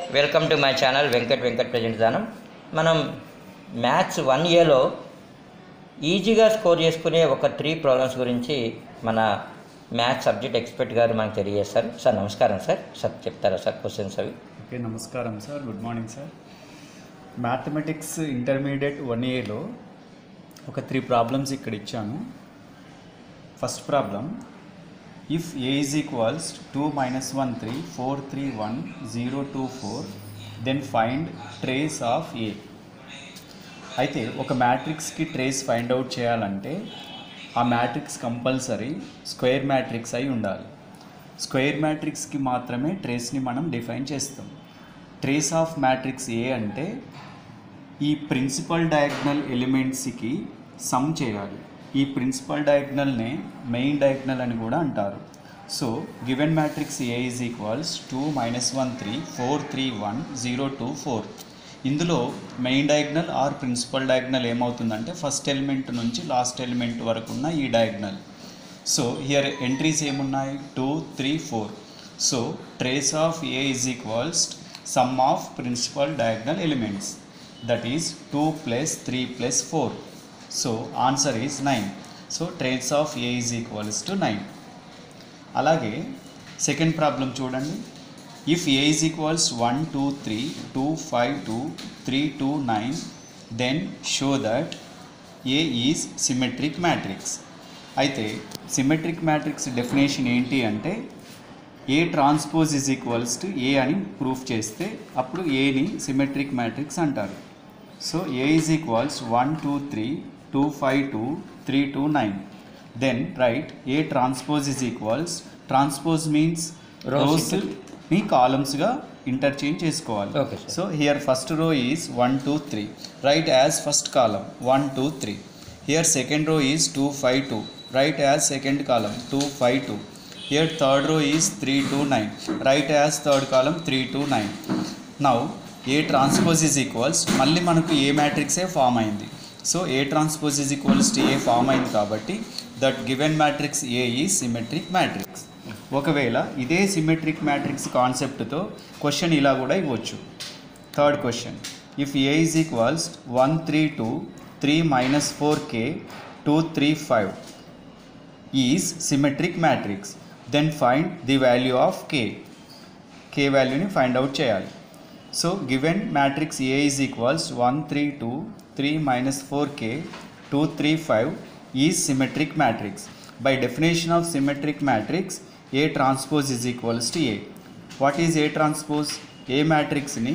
Welcome to my channel Venkat Venkat present దానం మనం maths one ఇయర్లో ఈజీగా స్కోర్ చేసుకునే ఒక త్రీ ప్రాబ్లమ్స్ గురించి మన మ్యాథ్స్ సబ్జెక్ట్ ఎక్స్పర్ట్ గారు మనకు తెలియజేస్తారు సార్ నమస్కారం సార్ సార్ చెప్తారా సార్ క్వశ్చన్స్ అవి ఓకే నమస్కారం sir good morning sir mathematics intermediate one ఇయర్లో ఒక త్రీ ప్రాబ్లమ్స్ ఇక్కడ ఇచ్చాను first problem if A is equals two minus one three four three one zero two four then find trace of A అయితే ఒక మ్యాట్రిక్స్కి trace find out చేయాలంటే ఆ matrix compulsory square matrix అయి ఉండాలి స్క్వేర్ మ్యాట్రిక్స్కి మాత్రమే ట్రేస్ని మనం డిఫైన్ చేస్తాం ట్రేస్ ఆఫ్ మ్యాట్రిక్స్ ఏ అంటే ఈ ప్రిన్సిపల్ డయాగ్నల్ ఎలిమెంట్స్కి సమ్ చేయాలి ఈ ప్రిన్సిపల్ డయాగ్నల్నే మెయిన్ డయాగ్నల్ అని కూడా అంటారు so given matrix A is equals two minus one three four three one zero two four ఇందులో main diagonal or principal diagonal ఏమవుతుందంటే ఫస్ట్ ఎలిమెంట్ నుంచి లాస్ట్ ఎలిమెంట్ వరకు ఉన్న ఈ డయాగ్నల్ సో హియర్ ఎంట్రీస్ ఏమున్నాయి two three four so trace of A is equals sum of principal diagonal elements that is two plus three plus four so answer is nine so trace of A is equals to nine అలాగే second problem చూడండి if A is equals one two three two five two three two nine then show that A is symmetric matrix అయితే symmetric matrix definition ఏంటి అంటే A transpose is equals to A అని proof చేస్తే అప్పుడు ఏని symmetric matrix అంటారు so A is equals one two three two five two three two nine then write A transpose is equals transpose means Rows రోస్ని కాలమ్స్గా interchange చేసుకోవాలి Okay, sir. So here first row is one two three write as first column one two three here second row is two five two write as second column two five two here third row is three two nine write as third column three two nine now A transpose is equals మళ్ళీ మనకు A మ్యాట్రిక్సే form అయింది so A transpose is equals to A form అయింది కాబట్టి that given matrix ఏ ఈ symmetric matrix ఒకవేళ ఇదే symmetric matrix కాన్సెప్ట్తో క్వశ్చన్ ఇలా కూడా ఇవ్వచ్చు third question if A is equals one three two three minus four K two three five is symmetric matrix then find the value of K K వాల్యూని find out చేయాలి so given matrix A is equals one three two three minus four K two three five is symmetric matrix by definition of symmetric matrix A transpose is equals to A what is A transpose A మ్యాట్రిక్స్ని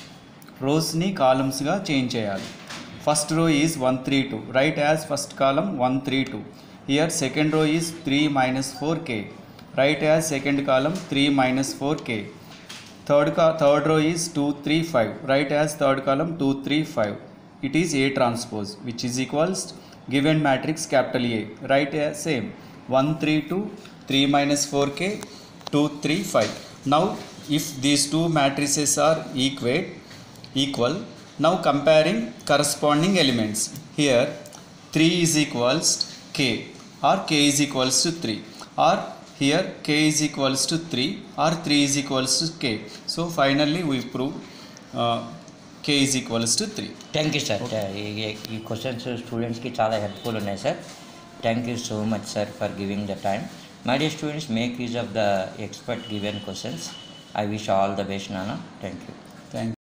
రోస్ని కాలమ్స్గా change చేయాలి first row is one three two write as first column one three two here second row is three minus four K write as second column three minus four K third కా third row is two three five write as third column two three five it is A transpose which is equals given matrix capital A right as same one three two three minus four K two three five now if these two matrices are equate equal. Now comparing corresponding elements. Here 3 is equals k or k is equals to 3 or here k is equals to 3 or 3 is equals to k. So finally we prove uh, k is equals to 3. Thank you sir ఈ questions స్టూడెంట్స్కి చాలా helpful ఉన్నాయి sir thank you so much sir for giving the time my dear students make use of the expert given questions I wish all the best నాన్న thank you Thank